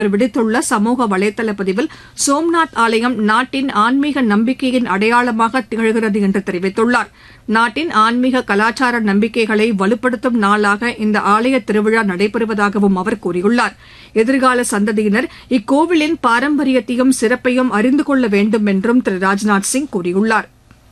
அவர் விடுத்துள்ள சமூக வலைதள பதிவில் சோம்நாத் ஆலயம் நாட்டின் ஆன்மீக நம்பிக்கையின் அடையாளமாக திகழ்கிறது என்று தெரிவித்துள்ளார் நாட்டின் ஆன்மீக கலாச்சார நம்பிக்கைகளை வலுப்படுத்தும் நாளாக இந்த ஆலய திருவிழா நடைபெறுவதாகவும் அவர் கூறியுள்ளார் எதிர்கால சந்ததியினர் இக்கோவிலின் பாரம்பரியத்தையும் சிறப்பையும் அறிந்து கொள்ள வேண்டும் என்றும் திரு ராஜ்நாத் சிங் கூறியுள்ளார்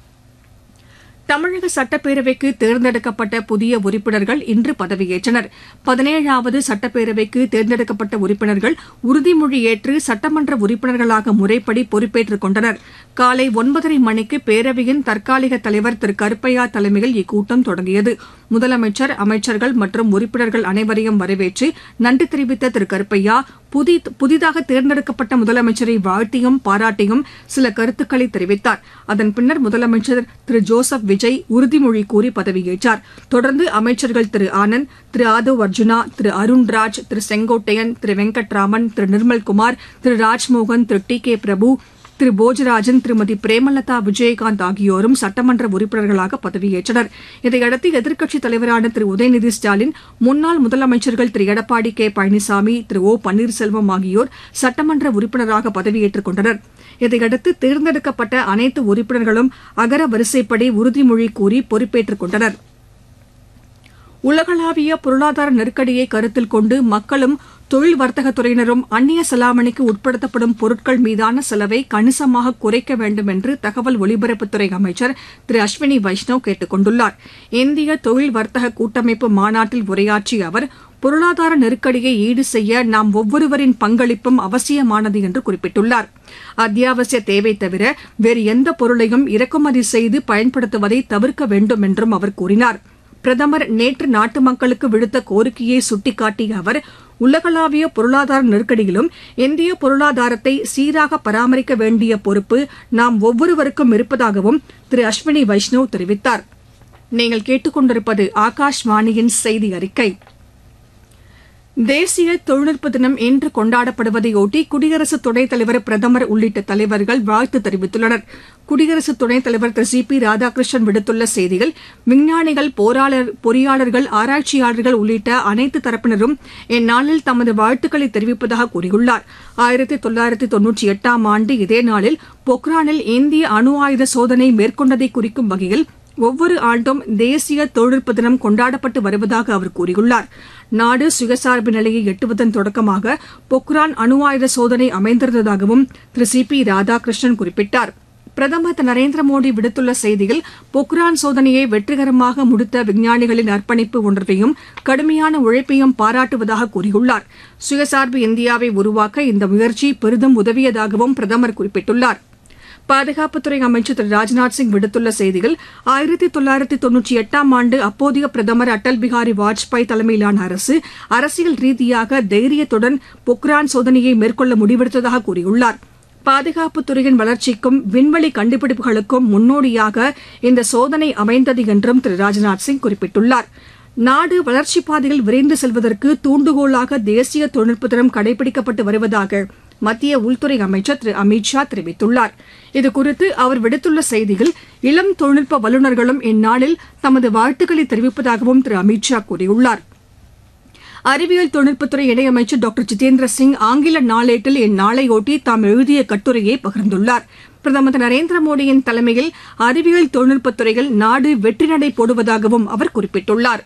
தமிழக சட்டப்பேரவைக்கு தேர்ந்தெடுக்கப்பட்ட புதிய உறுப்பினர்கள் இன்று பதவியேற்றனர் பதினேழாவது சட்டப்பேரவைக்கு தேர்ந்தெடுக்கப்பட்ட உறுப்பினர்கள் உறுதிமொழி ஏற்று சட்டமன்ற உறுப்பினர்களாக முறைப்படி பொறுப்பேற்றுக் கொண்டனர் காலை ஒன்பதரை மணிக்கு பேரவையின் தற்காலிக தலைவர் திரு கருப்பையா தலைமையில் இக்கூட்டம் தொடங்கியது முதலமைச்சர் அமைச்சர்கள் மற்றும் உறுப்பினர்கள் அனைவரையும் வரவேற்று நன்றி தெரிவித்த திரு கருப்பையா புதிதாக தேர்ந்தெடுக்கப்பட்ட முதலமைச்சரை வாழ்த்தியும் பாராட்டியும் சில கருத்துக்களை தெரிவித்தார் அதன் பின்னர் முதலமைச்சர் திரு ஜோசப் விஜய் உறுதிமொழி கூறி பதவியேற்றார் தொடர்ந்து அமைச்சர்கள் திரு ஆனந்த் திரு ஆதவ் அர்ஜுனா திரு அருண்ராஜ் திரு செங்கோட்டையன் திரு வெங்கட்ராமன் திரு நிர்மல்குமார் திரு ராஜ்மோகன் திரு டி கே பிரபு திரு போஜராஜன் திருமதி பிரேமலதா விஜயகாந்த் ஆகியோரும் சட்டமன்ற உறுப்பினர்களாக பதவியேற்றனர் இதையடுத்து எதிர்க்கட்சித் தலைவரான திரு உதயநிதி ஸ்டாலின் முன்னாள் முதலமைச்சர்கள் திரு எடப்பாடி கே பழனிசாமி திரு ஓ பன்னீர்செல்வம் ஆகியோர் சட்டமன்ற உறுப்பினராக பதவியேற்றுக் கொண்டனர் இதையடுத்து தேர்ந்தெடுக்கப்பட்ட அனைத்து உறுப்பினர்களும் அகர வரிசைப்படி உறுதிமொழி கூறி பொறுப்பேற்றுக் கொண்டனா் உலகளாவிய பொருளாதார நெருக்கடியை கருத்தில் கொண்டு மக்களும் தொழில் வர்த்தகத் துறையினரும் அந்நிய செலாவணிக்கு உட்படுத்தப்படும் பொருட்கள் மீதான செலவை கணிசமாக குறைக்க வேண்டும் என்று தகவல் ஒலிபரப்புத்துறை அமைச்சர் திரு அஸ்வினி வைஷ்ணவ் கேட்டுக் கொண்டுள்ளார் இந்திய தொழில் வர்த்தக கூட்டமைப்பு மாநாட்டில் உரையாற்றிய அவர் பொருளாதார நெருக்கடியை ஈடு செய்ய நாம் ஒவ்வொருவரின் பங்களிப்பும் அவசியமானது என்று குறிப்பிட்டுள்ளார் அத்தியாவசிய தேவை தவிர வேறு எந்த பொருளையும் இறக்குமதி செய்து பயன்படுத்துவதை தவிர்க்க வேண்டும் என்றும் அவர் கூறினார் பிரதமர் நேற்று நாட்டு மக்களுக்கு விடுத்த கோரிக்கையை சுட்டிக்காட்டிய அவர் உலகளாவிய பொருளாதார நெருக்கடியிலும் இந்திய பொருளாதாரத்தை சீராக பராமரிக்க வேண்டிய பொறுப்பு நாம் ஒவ்வொருவருக்கும் இருப்பதாகவும் திரு அஸ்வினி வைஷ்ணவ் தெரிவித்தார் நீங்கள் கேட்டுக்கொண்டிருப்பது ஆகாஷ்வாணியின் செய்தி அறிக்கை தேசிய தொழில்நுட்ப தினம் இன்று கொண்டாடப்படுவதையொட்டி குடியரசு துணைத் தலைவர் பிரதமர் உள்ளிட்ட தலைவர்கள் வாழ்த்து தெரிவித்துள்ளனர் குடியரசு துணைத் தலைவர் திரு சி பி ராதாகிருஷ்ணன் விடுத்துள்ள செய்தியில் விஞ்ஞானிகள் போராளர் பொறியாளர்கள் ஆராய்ச்சியாளர்கள் உள்ளிட்ட அனைத்து தரப்பினரும் இந்நாளில் தமது வாழ்த்துக்களை தெரிவிப்பதாக கூறியுள்ளார் ஆயிரத்தி தொள்ளாயிரத்தி தொன்னூற்றி எட்டாம் ஆண்டு இதே நாளில் பொக்ரானில் இந்திய அணு ஆயுத சோதனை மேற்கொண்டதை குறிக்கும் வகையில் ஒவ்வொரு ஆண்டும் தேசிய தொழில்நுட்ப தினம் கொண்டாடப்பட்டு வருவதாக அவர் கூறியுள்ளார் நாடு சுயசார்பு நிலையை எட்டுவதன் தொடக்கமாக பொக்ரான் அணு ஆயுத சோதனை அமைந்திருந்ததாகவும் திரு சி பி ராதாகிருஷ்ணன் குறிப்பிட்டார் பிரதமர் திரு நரேந்திர மோடி விடுத்துள்ள செய்தியில் பொக்ரான் சோதனையை வெற்றிகரமாக முடித்த விஞ்ஞானிகளின் அர்ப்பணிப்பு உணர்வையும் கடுமையான உழைப்பையும் பாராட்டுவதாக கூறியுள்ளார் சுயசார்பு இந்தியாவை உருவாக்க இந்த முயற்சி பெரிதும் உதவியதாகவும் பிரதமர் குறிப்பிட்டுள்ளார் பாதுகாப்புத்துறை அமைச்சர் திரு ராஜ்நாத் சிங் விடுத்துள்ள செய்தியில் ஆயிரத்தி தொள்ளாயிரத்தி தொன்னூற்றி எட்டாம் ஆண்டு அப்போதைய பிரதமர் அடல் பிகாரி வாஜ்பாய் தலைமையிலான அரசு அரசியல் ரீதியாக தைரியத்துடன் பொக்ரான் சோதனையை மேற்கொள்ள முடிவெடுத்ததாக கூறியுள்ளார் பாதுகாப்புத்துறையின் வளர்ச்சிக்கும் விண்வெளி கண்டுபிடிப்புகளுக்கும் முன்னோடியாக இந்த சோதனை அமைந்தது என்றும் திரு ராஜ்நாத் சிங் குறிப்பிட்டுள்ளார் நாடு வளர்ச்சிப் பாதையில் விரைந்து செல்வதற்கு தூண்டுகோலாக தேசிய தொழில்நுட்ப தினம் கடைபிடிக்கப்பட்டு வருவதாக மத்திய உள்துறை அமைச்சர் திரு அமித் ஷா தெரிவித்துள்ளார் இதுகுறித்து அவர் விடுத்துள்ள செய்தியில் இளம் தொழில்நுட்ப வல்லுநர்களும் இந்நாளில் தமது வாழ்த்துக்களை தெரிவிப்பதாகவும் திரு அமித் ஷா கூறியுள்ளார் அறிவியல் தொழில்நுட்பத்துறை இணையமைச்சர் டாக்டர் ஜிதேந்திர சிங் ஆங்கில நாளேட்டில் இந்நாளையொட்டி தாம் எழுதிய கட்டுரையை பகிர்ந்துள்ளார் பிரதமர் திரு நரேந்திர மோடியின் தலைமையில் அறிவியல் தொழில்நுட்பத்துறையில் நாடு வெற்றி நடை போடுவதாகவும் அவர் குறிப்பிட்டுள்ளார்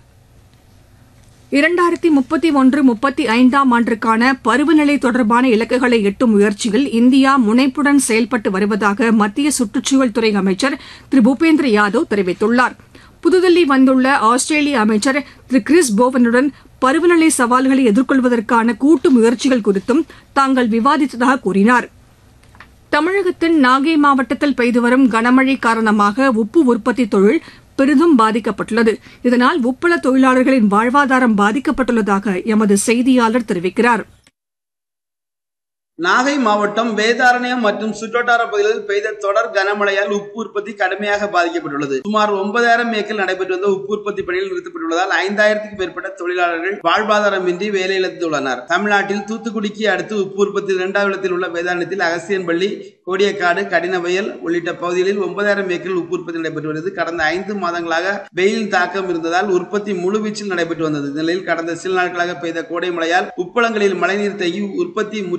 இரண்டாயிரத்தி முப்பத்தி ஒன்று முப்பத்தி ஐந்தாம் ஆண்டிற்கான பருவநிலை தொடர்பான இலக்குகளை எட்டும் முயற்சியில் இந்தியா முனைப்புடன் செயல்பட்டு வருவதாக மத்திய சுற்றுச்சூழல் துறை அமைச்சர் திரு பூபேந்திர யாதவ் தெரிவித்துள்ளார் புதுதில்லி வந்துள்ள ஆஸ்திரேலிய அமைச்சர் திரு கிறிஸ் போவனுடன் பருவநிலை சவால்களை எதிர்கொள்வதற்கான கூட்டு முயற்சிகள் குறித்தும் தாங்கள் விவாதித்ததாக கூறினார் தமிழகத்தின் நாகை மாவட்டத்தில் பெய்து வரும் கனமழை காரணமாக உப்பு உற்பத்தி தொழில் பெரிதும் பாதிக்கப்பட்டுள்ளது இதனால் உப்பள தொழிலாளர்களின் வாழ்வாதாரம் பாதிக்கப்பட்டுள்ளதாக எமது செய்தியாளர் தெரிவிக்கிறார் நாகை மாவட்டம் வேதாரண்யம் மற்றும் சுற்றுவட்டார பகுதிகளில் பெய்த தொடர் கனமழையால் உப்பு உற்பத்தி கடுமையாக பாதிக்கப்பட்டுள்ளது சுமார் ஒன்பதாயிரம் ஏக்கர் நடைபெற்று வந்த உப்பு உற்பத்தி பணியில் நிறுத்தப்பட்டுள்ளதால் ஐந்தாயிரத்துக்கும் மேற்பட்ட தொழிலாளர்கள் வாழ்வாதாரமின்றி வேலை இழந்துள்ளனர் தமிழ்நாட்டில் தூத்துக்குடிக்கு அடுத்து உப்பு உற்பத்தி இரண்டாவது இடத்தில் உள்ள வேதாரண்யத்தில் அகசியன்பள்ளி கோடியக்காடு கடினவயல் உள்ளிட்ட பகுதிகளில் ஒன்பதாயிரம் ஏக்கரில் உப்பு உற்பத்தி நடைபெற்று வருகிறது கடந்த ஐந்து மாதங்களாக வெயிலின் தாக்கம் இருந்ததால் உற்பத்தி முழுவீச்சில் நடைபெற்று வந்தது இந்த நிலையில் கடந்த சில நாட்களாக பெய்த கோடை மழையால் உப்பளங்களில் மழைநீர் தேங்கி உற்பத்தி